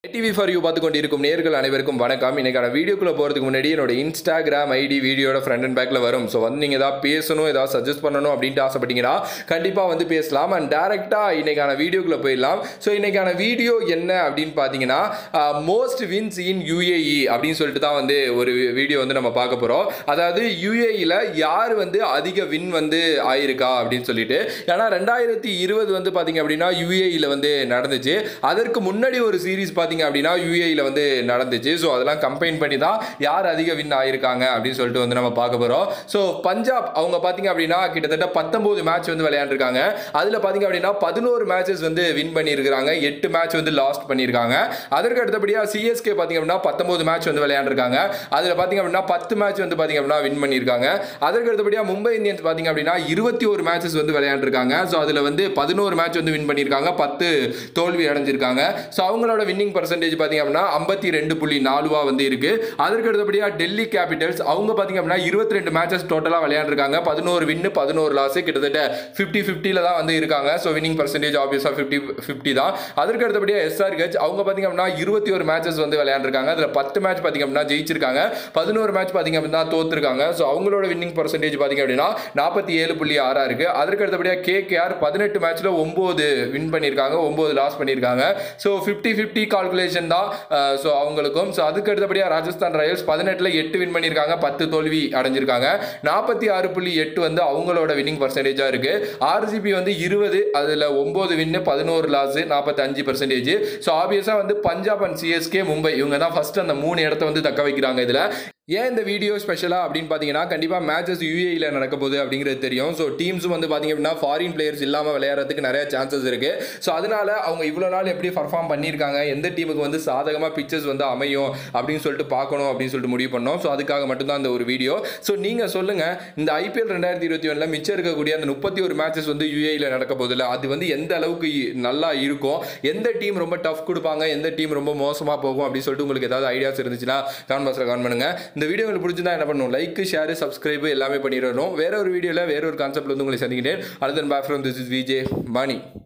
TV for you பார்த்து கொண்டு இருக்கும் நேர்கள் அனைவருக்கும் வணக்கம் இன்னைக்கான வீடியோக்குள்ள போகிறதுக்கு முன்னாடி என்னோட இன்ஸ்டாகிராம் ஐடி வீடியோட ஃப்ரண்ட் அண்ட் பேக்கில் வரும் ஸோ வந்து நீங்கள் ஏதாவது பேசணும் ஏதாவது சஜஸ்ட் பண்ணணும் அப்படின்ட்டு ஆசைப்பட்டீங்கன்னா கண்டிப்பாக வந்து பேசலாம் அண்ட் டேரெக்டாக இன்னைக்கான வீடியோக்குள்ளே போயிடலாம் ஸோ இன்னைக்கான வீடியோ என்ன அப்படின்னு பார்த்தீங்கன்னா மோஸ்ட் வின்ஸ் இன் யூஏஇ அப்படின்னு சொல்லிட்டு தான் வந்து ஒரு வீடியோ வந்து நம்ம பார்க்க போகிறோம் அதாவது யூஏஇயில் யார் வந்து அதிக வின் வந்து ஆயிருக்கா அப்படின்னு சொல்லிட்டு ஏன்னா ரெண்டாயிரத்தி இருபது வந்து பார்த்தீங்க அப்படின்னா யூஏஇயில் வந்து நடந்துச்சு அதற்கு முன்னாடி ஒரு சீரிஸ் பார்த்தீங்க அப்படின்னா யூஏஇயில் வந்து நடந்துச்சு ஸோ அதெல்லாம் கம்பைன் பண்ணி தான் யார் அதிக வின் ஆயிருக்காங்க அப்படின்னு சொல்லிட்டு வந்து நம்ம பார்க்க போகிறோம் ஸோ பஞ்சாப் அவங்க பார்த்தீங்க அப்படின்னா கிட்டத்தட்ட பத்தொம்போது மேட்ச் வந்து விளையாண்டுருக்காங்க அதில் பார்த்தீங்க அப்படின்னா பதினோரு மேட்சஸ் வந்து வின் பண்ணியிருக்காங்க எட்டு மேட்ச் வந்து லாஸ்ட் பண்ணியிருக்காங்க அதற்கு அடுத்தபடியாக சிஎஸ்கே பார்த்தீங்க அப்படின்னா பத்தொம்போது மேட்ச் வந்து விளையாண்டுருக்காங்க அதில் பார்த்தீங்க அப்படின்னா பத்து மேட்ச் வந்து பார்த்தீங்க அப்படின்னா வின் பண்ணியிருக்காங்க அதற்கு அடுத்தபடியாக மும்பை இந்தியன்ஸ் பார்த்தீங்க அப்படின்னா இருபத்தி ஒரு மேட்சஸ் வந்து விளையாண்டுருக்காங்க ஸோ அதில் வந்து பதினோரு மேட்ச் வந்து வின் பண்ணியிருக்காங்க பத்து தோல்வி அடைஞ்சிருக்காங்க ஸோ அவங்களோட வின்னிங் பர்சன்டேஜ் பார்த்தீங்க அப்படின்னா ஐம்பத்தி ரெண்டு புள்ளி நாலுவா வந்து இருக்கு அதற்கு அடுத்தபடியாக டெல்லி கேபிட்டல்ஸ் அவங்க பார்த்தீங்க அப்படின்னா இருபத்தி ரெண்டு மேட்சஸ் டோட்டலாக விளையாண்டுருக்காங்க பதினோரு வின்னு பதினோரு லாஸ் கிட்டத்தட்ட ஃபிஃப்டி ஃபிஃப்டியில் தான் வந்து இருக்காங்க ஸோ வின்னிங் பர்சன்டேஜ் ஆப்வியஸாக ஃபிஃப்டி ஃபிஃப்டி தான் அதற்கு அடுத்தபடியாக எஸ்ஆர்ஹெச் அவங்க பார்த்தீங்க அப்படின்னா இருபத்தி ஒரு மேட்சஸ் வந்து விளையாண்டுருக்காங்க அதில் பத்து மேட்ச் பார்த்தீங்க அப்படின்னா ஜெயிச்சிருக்காங்க பதினோரு மேட்ச் பார்த்தீங்க அப்படின்னா தோத்துருக்காங்க ஸோ அவங்களோட வின்னிங் பர்சன்டேஜ் பார்த்தீங்க அப்படின்னா நாற்பத்தி ஏழு புள்ளி ஆறா இருக்கு அதற்கு அடுத்தபடியாக கேகேஆர் பதினெட்டு மேட்ச்ல ஒன்பது வின் பண்ணியிருக்காங்க ஒன்பது லாஸ் பண்ணியிருக்காங்க ஸோ ஃபிஃப்டி ஃபிஃப்டி கால்குலேஷன் தான் ஸோ அவங்களுக்கும் ஸோ அதுக்கு அடுத்தபடியாக ராஜஸ்தான் ராயல்ஸ் பதினெட்டில் எட்டு வின் பண்ணியிருக்காங்க பத்து தோல்வி அடைஞ்சிருக்காங்க நாற்பத்தி ஆறு புள்ளி எட்டு வந்து அவங்களோட வின்னிங் பர்சன்டேஜாக இருக்கு ஆர்சிபி வந்து இருபது அதில் ஒம்பது வின்னு பதினோரு லாஸ் நாற்பத்தஞ்சு பர்சன்டேஜ் ஸோ ஆப்வியஸாக வந்து பஞ்சாப் அண்ட் சிஎஸ்கே மும்பை இவங்க தான் ஃபர்ஸ்ட் அந்த மூணு இடத்த வந்து தக்க வைக்கிறாங்க இதில் ஏன் இந்த வீடியோ ஸ்பெஷலாக அப்படின்னு பார்த்தீங்கன்னா கண்டிப்பாக மேட்சஸ் யூஏயில் நடக்க போகுது அப்படிங்கிறது தெரியும் ஸோ டீம்ஸும் வந்து பார்த்தீங்க அப்படின்னா ஃபாரின் பிளேயர்ஸ் இல்லாமல் விளையாடுறதுக்கு நிறைய சான்சஸ் இருக்குது ஸோ அதனால அவங்க இவ்வளோ நாள் எப்படி பர்ஃபார்ம் பண்ணியிருக்காங்க எந்த டீமுக்கு வந்து சாதகமாக பிக்சர்ஸ் வந்து அமையும் அப்படின்னு சொல்லிட்டு பார்க்கணும் அப்படின்னு சொல்லிட்டு முடிவு பண்ணோம் ஸோ அதுக்காக மட்டும்தான் இந்த ஒரு வீடியோ ஸோ நீங்கள் சொல்லுங்கள் இந்த ஐபிஎல் ரெண்டாயிரத்தி இருபத்தி ஒன்றில் மிச்சம் இருக்கக்கூடிய அந்த முப்பத்தி ஒரு மேட்சஸ் வந்து யூஏயில் நடக்க போதில்ல அது வந்து எந்த அளவுக்கு நல்லா இருக்கும் எந்த டீம் ரொம்ப டஃப் கொடுப்பாங்க எந்த டீம் ரொம்ப மோசமாக போகும் அப்படின்னு சொல்லிட்டு உங்களுக்கு ஏதாவது ஐடியாஸ் இருந்துச்சுன்னா கமெண்ட் பாக்ஸில் கமெண்ட் பண்ணுங்கள் இந்த வீடியோ உங்களுக்கு பிடிச்சிருந்தா என்ன பண்ணணும் லைக் ஷேர் சப்ஸ்கிரைப் எல்லாமே பண்ணிடணும் வேற ஒரு வீடியோவில் வேற ஒரு கான்செப்ட் வந்து உங்களை சந்திக்கிட்டேன் அடுத்த back from this is VJ பாணி